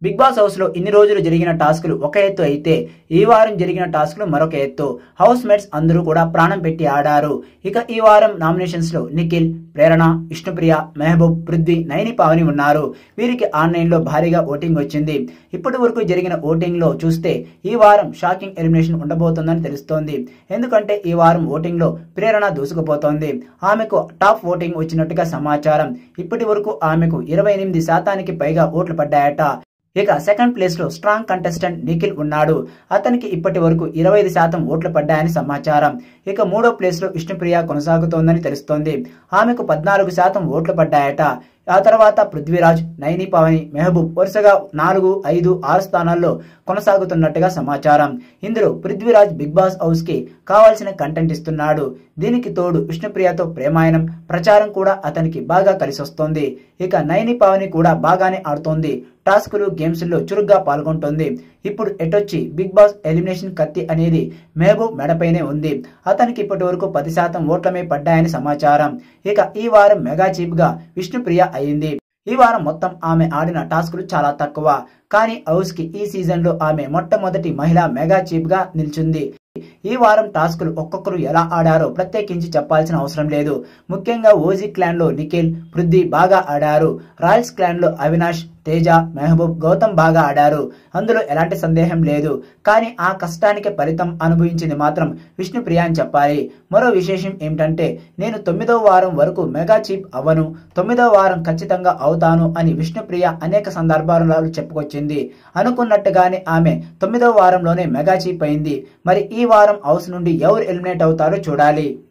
big boss house లో ఇన్ని రోజులు జరిగిన టాస్కులు ఒక ఎత్తు అయితే ఈ వారం జరిగిన టాస్కులు మరొక ఎత్తు హౌస్ మేట్స్ అందరూ కూడా ప్రాణం పెట్టి ఆడారు ఇక ఈ వారం నామినేషన్స్ లో నిఖిల్ ప్రేరణ విష్ణుప్రియ మెహబూబ్ పృథ్వీ నైని పావని ఉన్నారు వీరికి ఆన్లైన్ లో భారీగా ఓటింగ్ వచ్చింది ఇప్పటి వరకు జరిగిన ఓటింగ్ లో చూస్తే ఈ వారం షాకింగ్ ఎలిమినేషన్ ఉండబోతోందని తెలుస్తోంది ఎందుకంటే ఈ వారం ఓటింగ్ లో ప్రేరణ దూసుకుపోతోంది ఆమెకు టాప్ ఓటింగ్ వచ్చినట్టుగా సమాచారం ఇప్పటి వరకు ఆమెకు ఇరవై ఎనిమిది శాతానికి పైగా ఓట్లు పడ్డాయట ఇక సెకండ్ ప్లేస్ లో స్ట్రాంగ్ కంటెస్టెంట్ నిఖిల్ ఉన్నాడు అతనికి ఇప్పటి వరకు ఇరవై ఐదు శాతం ఓట్లు పడ్డాయని సమాచారం ఇక మూడో ప్లేస్ లో విష్ణుప్రియ కొనసాగుతోందని తెలుస్తోంది ఆమెకు పద్నాలుగు శాతం ఓట్లు పడ్డాయట ఆ తర్వాత పృథ్వీరాజ్ నైని పవని మెహబూబ్ వరుసగా నాలుగు ఐదు ఆరు స్థానాల్లో కొనసాగుతున్నట్టుగా సమాచారం ఇందులో పృథ్వీరాజ్ బిగ్ బాస్ హౌస్ కి కావాల్సిన కంటెంట్ ఇస్తున్నాడు దీనికి తోడు విష్ణుప్రియతో ప్రేమాయణం ప్రచారం కూడా అతనికి బాగా కలిసొస్తోంది ఇక నైని పవని కూడా బాగానే ఆడుతోంది టాస్కులు గేమ్స్ లో చురుగ్గా పాల్గొంటోంది ఇప్పుడు ఎటొచ్చి బిగ్ బాస్ ఎలిమినేషన్ కత్తి అనేది మెహబూబ్ మెడపైనే ఉంది అతనికి ఇప్పటి వరకు పది శాతం ఓట్లమే పడ్డాయని సమాచారం ఇక ఈ వారం మెగా చీఫ్ గా విష్ణుప్రియ అయింది ఈ వారం మొత్తం ఆమె ఆడిన టాస్కులు చాలా తక్కువ కానీ హౌస్ కి ఈ సీజన్ లో ఆమె మొట్టమొదటి మహిళా మెగా చీఫ్ గా నిల్చుంది ఈ వారం టాస్కులు ఒక్కొక్కరు ఎలా ఆడారో ప్రత్యేకించి చెప్పాల్సిన అవసరం లేదు ముఖ్యంగా ఓజీ క్లాన్ లో నిఖిల్ పృథ్వీ బాగా ఆడారు రాయల్స్ క్లాన్ లో అవినాష్ తేజ మెహబూబ్ గౌతమ్ బాగా ఆడారు అందులో ఎలాంటి సందేహం లేదు కానీ ఆ కష్టానికి ఫలితం అనుభవించింది మాత్రం విష్ణుప్రియ అని చెప్పాలి మరో విశేషం ఏమిటంటే నేను తొమ్మిదో వారం వరకు మెగా చీఫ్ అవ్వను తొమ్మిదో వారం ఖచ్చితంగా అవుతాను అని విష్ణుప్రియ అనేక సందర్భాలలో చెప్పుకొచ్చింది అనుకున్నట్టుగానే ఆమె తొమ్మిదో వారంలోనే మెగా చీఫ్ అయింది మరి ఈ వారం హౌస్ నుండి ఎవరు ఎలిమినేట్ అవుతారో చూడాలి